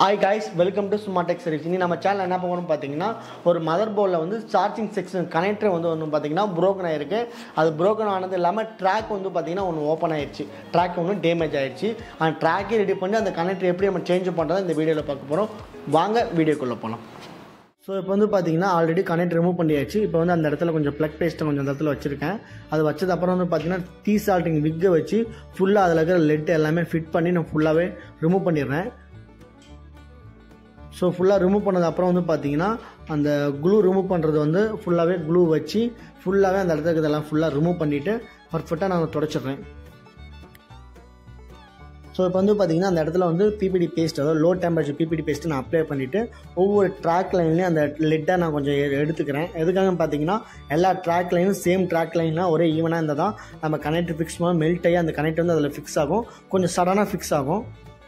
hi guys welcome to சும்மா tech service இனி நம்ம சேனல் என்ன பண்ணுறோம் பார்த்தீங்கன்னா ஒரு மதர் போர்டில் வந்து சார்ஜிங் செக்ஷன் கனெக்டர் வந்து ஒன்று பார்த்தீங்கன்னா broken ஆயிருக்கு அது broken ஆனது இல்லாமல் ட்ராக் வந்து பார்த்தீங்கன்னா ஒன்று ஓப்பன் ஆயிடுச்சு ட்ராக் ஒன்று டேமேஜ் ஆயிடுச்சு அந்த ட்ராக்கே ரெடி பண்ணி அந்த கனெக்டர் எப்படி நம்ம சேஞ்ச் பண்ணுறதை இந்த வீடியோவில் பார்க்க போகிறோம் வாங்க வீடியோக்குள்ளே போகலாம் ஸோ இப்போ வந்து பார்த்தீங்கன்னா ஆல்ரெடி கனெக்ட் ரிமூவ் பண்ணியாச்சு இப்போ வந்து அந்த இடத்துல கொஞ்சம் ப்ளக் பேஸ்ட்டை கொஞ்சம் அந்த இடத்துல வச்சுருக்கேன் அது வச்சது அப்புறம் வந்து பார்த்தீங்கன்னா டீ சால்ட்டிங் விக்கை வச்சு ஃபுல்லாக அதில் இருக்கிற லெட் எல்லாமே ஃபிட் பண்ணி நான் ஃபுல்லாகவே ரிமூவ் பண்ணிடுறேன் ஸோ ஃபுல்லாக ரிமூவ் பண்ணது அப்புறம் வந்து பார்த்தீங்கன்னா அந்த க்ளூ ரிமூவ் பண்ணுறது வந்து ஃபுல்லாகவே க்ளூ வச்சு ஃபுல்லாகவே அந்த இடத்துல இருக்கிறதெல்லாம் ஃபுல்லாக ரிமூவ் பண்ணிவிட்டு பர்ஃபெக்டாக நான் தொடச்சிடுறேன் ஸோ இப்போ வந்து பார்த்தீங்கன்னா அந்த இடத்துல வந்து பிபிடி பேஸ்ட் அதாவது லோ டெம்பரேச்சர் பிபிடி பேஸ்ட் நான் அப்ளை பண்ணிவிட்டு ஒவ்வொரு ட்ராக் லைன்லையும் அந்த லெட்டை நான் கொஞ்சம் எ- எடுத்துக்கிறேன் எதுக்காக பார்த்தீங்கன்னா எல்லா ட்ராக் லைனும் சேம் ட்ராக் லைனாக ஒரே ஈவனாக இருந்தால் தான் நம்ம கனெக்ட் ஃபிக்ஸ் பண்ண மெல்ட் ஆகி அந்த கனெக்ட் வந்து அதில் ஃபிக்ஸ் ஆகும் கொஞ்சம் சடனாக ஃபிக்ஸ் ஆகும்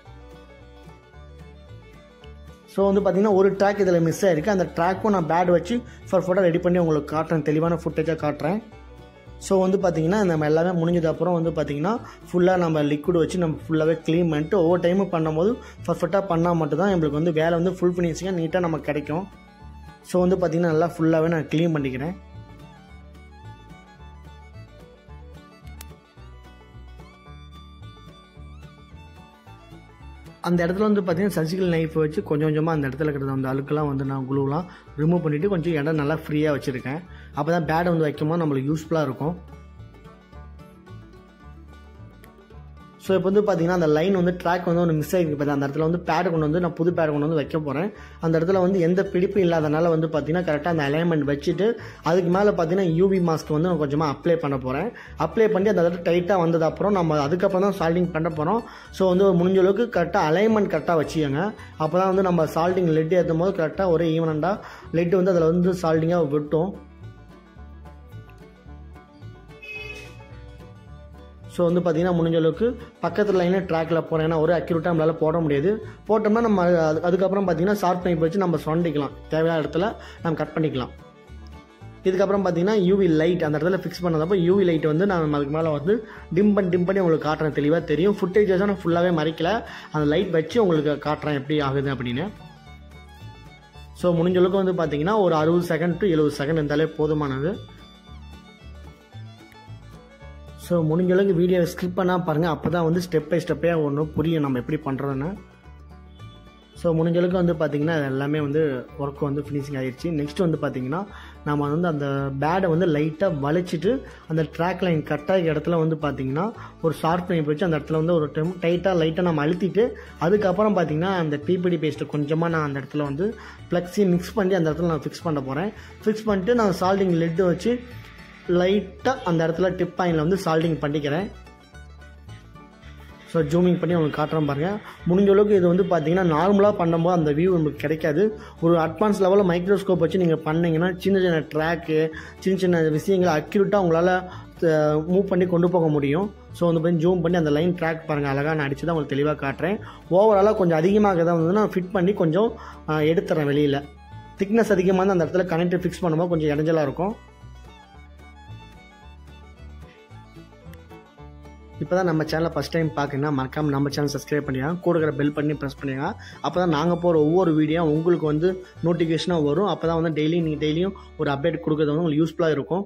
ஸோ வந்து பார்த்தீங்கன்னா ஒரு ட்ராக் இதில் மிஸ் ஆயிருக்கு அந்த ட்ராக்கும் நான் பேட் வச்சு ஃபர் ஃபோட்டோ ரெடி பண்ணி உங்களுக்கு காட்டுறேன் தெளிவான ஃபுட்டேஜாக காட்டுறேன் ஸோ வந்து பார்த்தீங்கன்னா நம்ம எல்லாமே முடிஞ்சது அப்புறம் வந்து பார்த்தீங்கன்னா ஃபுல்லாக நம்ம லிக்விட் வச்சு நம்ம ஃபுல்லாகவே க்ளீன் பண்ணிட்டு ஒவ்வொரு டைமும் பண்ணும்போது பர்ஃபெக்டாக பண்ணால் மட்டும்தான் நம்மளுக்கு வந்து வேலை வந்து ஃபுல் ஃபினிஷிங்காக நீட்டாக நமக்கு கிடைக்கும் ஸோ வந்து பார்த்தீங்கன்னா நல்லா ஃபுல்லாகவே நான் க்ளீன் பண்ணிக்கிறேன் அந்த இடத்துல வந்து பார்த்தீங்கன்னா சர்ஜிக்கல் நைஃப் வச்சு கொஞ்சம் கொஞ்சமாக அந்த இடத்துல இருக்கிற அந்த அழுக்கெல்லாம் வந்து நான் குளூலாம் ரிமூவ் பண்ணிவிட்டு கொஞ்சம் இடம் நல்லா ஃப்ரீயாக வச்சுருக்கேன் அப்போ தான் பேடை வந்து வைக்கும்போது நம்மளுக்கு யூஸ்ஃபுல்லாக இருக்கும் ஸோ இப்போ வந்து பார்த்தீங்கன்னா அந்த லைன் வந்து ட்ராக் வந்து ஒன்று மிஸ் ஆகிருக்கு பார்த்தா அந்த இடத்துல வந்து பேடு கொண்டு வந்து நான் புது பேடு கொண்டு வந்து வைக்க போகிறேன் அந்த இடத்துல வந்து எந்த பிடிப்பும் இல்லாதனால வந்து பார்த்தீங்கன்னா கரெக்டாக அந்த அலைன்மெண்ட் வச்சுட்டு அதுக்கு மேலே பார்த்தீங்கன்னா யூவி மாஸ்க் வந்து நான் கொஞ்சமாக அப்ளை பண்ண போகிறேன் அப்ளை பண்ணி அந்த இடத்துல டைட்டாக வந்தது அப்புறம் நம்ம அதுக்கப்புறம் தான் சால்டிங் பண்ண போகிறோம் ஸோ வந்து முடிஞ்ச அளவுக்கு கரெக்டாக அலைன்மெண்ட் கரெக்டாக வச்சுக்கோங்க அப்போ தான் வந்து நம்ம சால்டிங் லெட் ஏற்றும் போது கரெக்டாக ஒரே ஈவனண்டாக லெட் வந்து அதில் வந்து சால்டிங்காக விட்டும் ஸோ வந்து பார்த்தீங்கன்னா முடிஞ்ச அளவுக்கு பக்கத்தில் லைனில் ட்ராக்கில் போகிறேன் ஏன்னா ஒரு அக்யூரேட்டாக நம்மளால் போட முடியாது போட்டோம்னா நம்ம அது- அதுக்கப்புறம் பார்த்தீங்கன்னா ஷார்ப் நைப் வச்சு நம்ம சொண்டிக்கலாம் தேவையான இடத்துல நம்ம கட் பண்ணிக்கலாம் இதுக்கப்புறம் பார்த்தீங்கன்னா யூவி லைட் அந்த இடத்துல ஃபிக்ஸ் பண்ணதப்போ யூவி லைட் வந்து நான் அதுக்கு மேலே வந்து டிம் பண்ணி டிம் பண்ணி உங்களுக்கு காட்டுறேன் தெளிவாக தெரியும் ஃபுட்டேஜஸ் நான் ஃபுல்லாகவே மறைக்கல அந்த லைட் வச்சு உங்களுக்கு காட்டுறேன் எப்படி ஆகுது அப்படின்னு ஸோ முடிஞ்ச அளவுக்கு வந்து பார்த்தீங்கன்னா ஒரு அறுபது செகண்ட் டு எழுபது செகண்ட் இருந்தாலே போதுமானது ஸோ முடிஞ்ச அளவுக்கு வீடியோவை ஸ்கிப் பண்ணால் பாருங்கள் அப்போ தான் வந்து ஸ்டெப் பை ஸ்டெப்பே ஒன்று புரியும் நம்ம எப்படி பண்ணுறதுன்னு ஸோ முடிஞ்ச அளவுக்கு வந்து பார்த்திங்கன்னா அது எல்லாமே வந்து ஒர்க் வந்து ஃபினிஷிங் ஆயிடுச்சு நெக்ஸ்ட் வந்து பார்த்திங்கன்னா நம்ம வந்து அந்த பேடை வந்து லைட்டாக வளைச்சிட்டு அந்த ட்ராக் லைன் கட்டாக இடத்துல வந்து பார்த்திங்கன்னா ஒரு ஷார்ப் நைப் வச்சு அந்த இடத்துல வந்து ஒரு டைம் டைட்டாக லைட்டாக நம்ம அழுத்திட்டு அதுக்கப்புறம் பார்த்திங்கன்னா அந்த பிபிடி பேஸ்ட்டை கொஞ்சமாக நான் அந்த இடத்துல வந்து ஃப்ளெக்ஸி மிக்ஸ் பண்ணி அந்த இடத்துல நான் ஃபிக்ஸ் பண்ண போகிறேன் ஃபிக்ஸ் பண்ணிட்டு நான் சால்டிங் லெட்டு வச்சு லைட்டாக அந்த இடத்துல டிப் பாயிண்டில் வந்து சால்டிங் பண்ணிக்கிறேன் ஸோ ஜூமிங் பண்ணி உங்களுக்கு காட்டுறேன் பாருங்கள் முடிஞ்ச அளவுக்கு இது வந்து பார்த்தீங்கன்னா நார்மலாக பண்ணும்போது அந்த வியூ உங்களுக்கு கிடைக்காது ஒரு அட்வான்ஸ் லெவலில் மைக்ரோஸ்கோப் வச்சு நீங்கள் பண்ணீங்கன்னா சின்ன சின்ன ட்ராக்கு சின்ன சின்ன விஷயங்களை அக்யூரேட்டாக உங்களால் மூவ் பண்ணி கொண்டு போக முடியும் ஸோ வந்து போய் ஜூம் பண்ணி அந்த லைன் ட்ராக் பாருங்கள் அழகாக நான் அடிச்சு தான் உங்களுக்கு தெளிவாக காட்டுறேன் ஓவராலாக கொஞ்சம் அதிகமாக தான் வந்து நான் ஃபிட் பண்ணி கொஞ்சம் அஹ், எடுத்துறேன் வெளியில் திக்னஸ் அதிகமாக இருந்தால் அந்த இடத்துல கனெக்ட் ஃபிக்ஸ் பண்ணும்போது கொஞ்சம் இடைஞ்சலாக இருக்கும் இப்போ தான் நம்ம சேனலை ஃபஸ்ட் டைம் பார்க்கணுன்னா மறக்காம நம்ம சேனல் சப்ஸ்கிரைப் பண்ணியா கூட இருக்கிற பெல் பண்ணி ப்ரெஸ் பண்ணியா அப்போ தான் நாங்கள் போகிற ஒவ்வொரு வீடியோ உங்களுக்கு வந்து நோட்டிஃபிகேஷனாக வரும் அப்போ தான் வந்து டெய்லி நீங்கள் டெய்லியும் ஒரு அப்டேட் கொடுக்கறது வந்து உங்களுக்கு யூஸ்ஃபுல்லாக இருக்கும்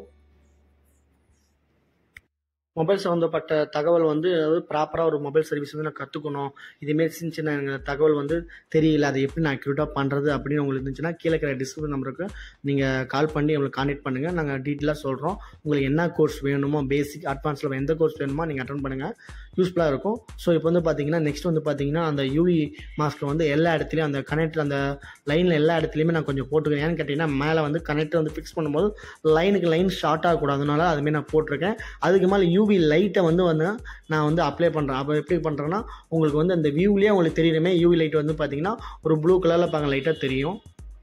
மொபைல் சம்மந்தப்பட்ட தகவல் வந்து அதாவது ப்ராப்பராக ஒரு மொபைல் சர்வீஸ் வந்து நான் கற்றுக்கணும் இதுமாரி சின்ன சின்ன எனக்கு தகவல் வந்து தெரியல அதை எப்படி நான் அக்யூரேட்டாக பண்ணுறது அப்படின்னு உங்களுக்கு இருந்துச்சுன்னா கீழே இருக்கிற டிஸ்கிரிப்ஷன் நம்பருக்கு நீங்கள் கால் பண்ணி எங்களுக்கு கான்டெக்ட் பண்ணுங்கள் நாங்கள் டீட்டெயிலாக சொல்கிறோம் உங்களுக்கு என்ன கோர்ஸ் வேணுமோ பேசிக் அட்வான்ஸில் எந்த கோர்ஸ் வேணுமோ நீங்கள் அட்டன் பண்ணுங்கள் யூஸ்ஃபுல்லாக இருக்கும் ஸோ இப்போ வந்து பார்த்தீங்கன்னா நெக்ஸ்ட் வந்து பார்த்தீங்கன்னா அந்த யூவி மாஸ்கில் வந்து எல்லா இடத்துலையும் அந்த கனெக்ட் அந்த லைனில் எல்லா இடத்துலையுமே நான் கொஞ்சம் போட்டுக்கிறேன் ஏன்னு கேட்டிங்கன்னா மேலே வந்து கனெக்ட் வந்து ஃபிக்ஸ் பண்ணும்போது லைனுக்கு லைன் ஷார்ட் ஆகக்கூடாதுனால அதுமாரி நான் போட்டிருக்கேன் அதுக்கு மேலே யூவி லைட்டை வந்து வந்து நான் வந்து அப்ளை பண்ணுறேன் அப்போ எப்படி பண்ணுறேன்னா உங்களுக்கு வந்து அந்த வியூலேயே உங்களுக்கு தெரியுமே யூவி லைட் வந்து பார்த்தீங்கன்னா ஒரு ப்ளூ கலரில் பாருங்க லைட்டாக தெரியும்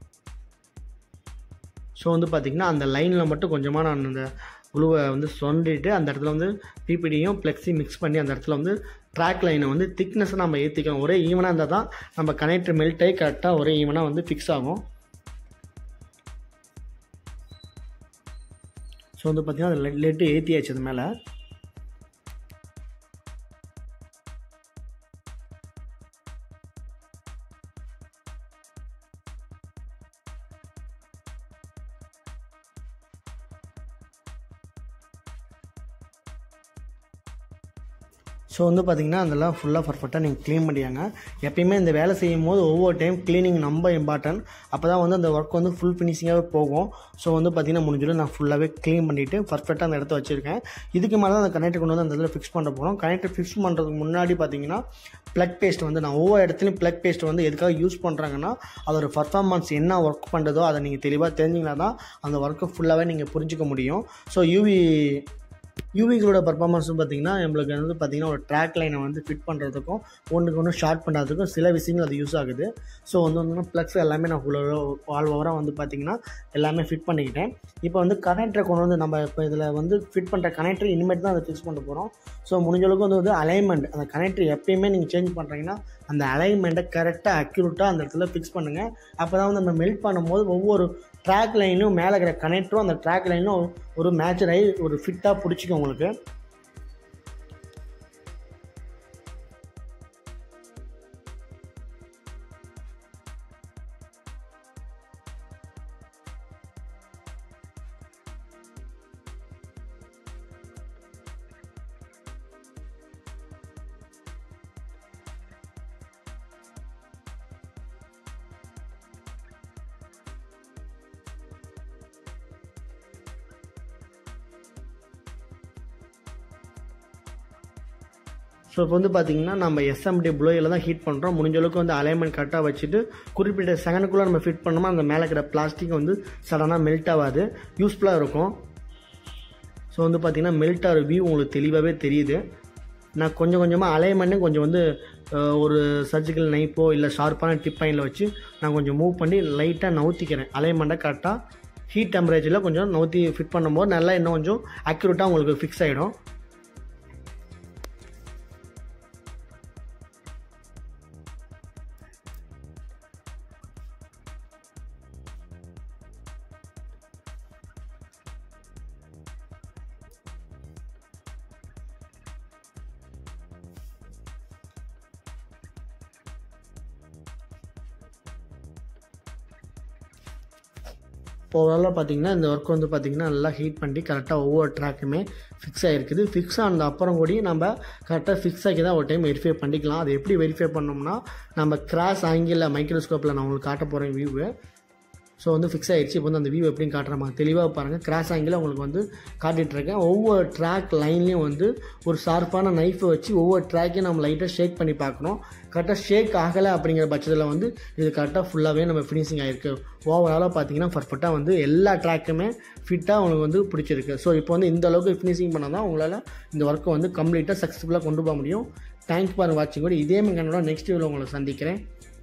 ஸோ வந்து பார்த்தீங்கன்னா அந்த லைனில் மட்டும் கொஞ்சமாக நான் அந்த குழுவை வந்து சொண்டிட்டு அந்த இடத்துல வந்து பிபிடியும் ஃப்ளெக்ஸி மிக்ஸ் பண்ணி அந்த இடத்துல வந்து ட்ராக் லைனை வந்து திக்னஸை நம்ம ஏற்றிக்கணும் ஒரே ஈவனாக இருந்தால் தான் நம்ம கனெக்டர் மெல்ட் ஆகி கரெக்டாக ஒரே ஈவனாக வந்து ஃபிக்ஸ் ஆகும் ஸோ வந்து பார்த்தீங்கன்னா அந்த லெட்டு ஏற்றியாச்சு அது மேலே ஸோ வந்து பார்த்தீங்கன்னா அதெல்லாம் ஃபுல்லாக பர்ஃபெக்டாக நீங்கள் க்ளீன் பண்ணியாங்க எப்பயுமே இந்த வேலை செய்யும் போது ஒவ்வொரு டைம் க்ளீனிங் ரொம்ப இம்பார்ட்டன்ட் அப்போ தான் வந்து அந்த ஒர்க் வந்து ஃபுல் ஃபினிஷிங்காகவே போகும் ஸோ வந்து பார்த்தீங்கன்னா முடிஞ்சிடும் நான் ஃபுல்லாகவே க்ளீன் பண்ணிவிட்டு பர்ஃபெக்டாக அந்த இடத்த வச்சுருக்கேன் இதுக்கு மேலே தான் அந்த கனெக்டர் கொண்டு வந்து அந்த இடத்துல ஃபிக்ஸ் பண்ண போகிறோம் கனெக்டர் ஃபிக்ஸ் பண்ணுறதுக்கு முன்னாடி பார்த்தீங்கன்னா ப்ளக் பேஸ்ட் வந்து நான் ஒவ்வொரு இடத்துலையும் ப்ளக் பேஸ்ட் வந்து எதுக்காக யூஸ் பண்ணுறாங்கன்னா அதோட பர்ஃபார்மன்ஸ் என்ன ஒர்க் பண்ணுறதோ அதை நீங்கள் தெளிவாக தெரிஞ்சிங்கன்னா தான் அந்த ஒர்க்கை ஃபுல்லாகவே நீங்கள் புரிஞ்சிக்க முடியும் ஸோ யூவி யூவிகளோட பர்ஃபார்மன்ஸும் பார்த்தீங்கன்னா நம்மளுக்கு வந்து பார்த்தீங்கன்னா ஒரு ட்ராக் லைனை வந்து ஃபிட் பண்ணுறதுக்கும் ஒன்றுக்கு ஒன்று ஷார்ட் பண்ணுறதுக்கும் சில விஷயங்கள் அது யூஸ் ஆகுது ஸோ வந்து வந்து ப்ளக்ஸ் எல்லாமே நான் ஆல் ஓவராக வந்து பார்த்தீங்கன்னா எல்லாமே ஃபிட் பண்ணிக்கிட்டேன் இப்போ வந்து கனெக்டரை கொண்டு வந்து நம்ம இப்போ இதில் வந்து ஃபிட் பண்ணுற கனெக்டர் இனிமேட் தான் அதை ஃபிக்ஸ் பண்ண போகிறோம் ஸோ முடிஞ்ச அளவுக்கு வந்து வந்து அலைன்மெண்ட் அந்த கனெக்டர் எப்பயுமே நீங்கள் சேஞ்ச் பண்ணுறீங்கன்னா அந்த அலைன்மெண்ட்டை கரெக்டாக அக்யூரேட்டாக அந்த இடத்துல ஃபிக்ஸ் பண்ணுங்கள் அப்போ தான் வந்து நம்ம மெல்ட் பண்ணும்போது ஒவ்வொரு ட்ராக் லைனும் மேலே இருக்கிற கனெக்டரும் அந்த ட்ராக் லைனும் ஒரு மேட்சர் ஆகி ஒரு ஃபிட்டாக பிடிச்சிக்கும் உங்களுக்கு ஸோ இப்போ வந்து பார்த்தீங்கன்னா நம்ம எஸ்எம்டி ப்ளோயில் தான் ஹீட் பண்ணுறோம் முடிஞ்ச அளவுக்கு வந்து அலைன்மெண்ட் கரெக்டாக வச்சுட்டு குறிப்பிட்ட செகண்டுக்குள்ளே நம்ம ஃபிட் பண்ணோமா அந்த மேலே இருக்கிற பிளாஸ்டிக் வந்து சடனாக மெல்ட் ஆகாது யூஸ்ஃபுல்லாக இருக்கும் ஸோ வந்து பார்த்தீங்கன்னா மெல்ட் ஆகிற வியூ உங்களுக்கு தெளிவாகவே தெரியுது நான் கொஞ்சம் கொஞ்சமாக அலைன்மெண்ட்டும் கொஞ்சம் வந்து அஹ், ஒரு சர்ஜிக்கல் நைப்போ இல்லை ஷார்ப்பான டிப் பாயிண்டில் வச்சு நான் கொஞ்சம் மூவ் பண்ணி லைட்டாக நவுத்திக்கிறேன் அலைன்மெண்ட்டை கரெக்டாக ஹீட் டெம்பரேச்சரில் கொஞ்சம் நவுத்தி ஃபிட் பண்ணும்போது நல்லா இன்னும் கொஞ்சம் அக்யூரேட்டாக உங்களுக்கு ஃபிக்ஸ் ஆகிடும் ஓவராலாக பார்த்தீங்கன்னா இந்த ஒர்க் வந்து பார்த்தீங்கன்னா நல்லா ஹீட் பண்ணி கரெக்டாக ஒவ்வொரு ட்ராக்குமே ஃபிக்ஸ் ஆகிருக்குது ஃபிக்ஸ் ஆனது அப்புறம் கூடி நம்ம கரெக்டாக ஃபிக்ஸ் ஆகி தான் ஒரு டைம் வெரிஃபை பண்ணிக்கலாம் அது எப்படி வெரிஃபை பண்ணோம்னா நம்ம கிராஸ் ஆங்கிளில் மைக்ரோஸ்கோப்பில் நான் உங்களுக்கு காட்ட போகிறேன் வியூவு ஸோ வந்து ஃபிக்ஸ் ஆயிடுச்சு இப்போ வந்து அந்த வியூ எப்படின்னு காட்டுறமா தெளிவாக பாருங்கள் கிராஸ் ஆங்கிளில் உங்களுக்கு வந்து காட்டிகிட்டு இருக்கேன் ஒவ்வொரு ட்ராக் லைன்லேயும் வந்து ஒரு ஷார்ப்பான நைஃபை வச்சு ஒவ்வொரு ட்ராக்கையும் நம்ம லைட்டாக ஷேக் பண்ணி பார்க்கணும் கரெக்டாக ஷேக் ஆகலை அப்படிங்கிற பட்சத்தில் வந்து இது கரெக்டாக ஃபுல்லாகவே நம்ம ஃபினிஷிங் ஆகிருக்கு ஓவராலாக பார்த்தீங்கன்னா பர்ஃபெக்டாக வந்து எல்லா ட்ராக்குமே ஃபிட்டாக உங்களுக்கு வந்து பிடிச்சிருக்கு ஸோ இப்போ வந்து இந்த அளவுக்கு ஃபினிஷிங் பண்ணால் தான் உங்களால் இந்த ஒர்க்கை வந்து கம்ப்ளீட்டாக சக்ஸஸ்ஃபுல்லாக கொண்டு போக முடியும் தேங்க்ஸ் ஃபார் வாட்சிங் கூட இதே மாதிரி நெக்ஸ்ட் வீடியோவில் உங்களை சந்திக்கிறேன்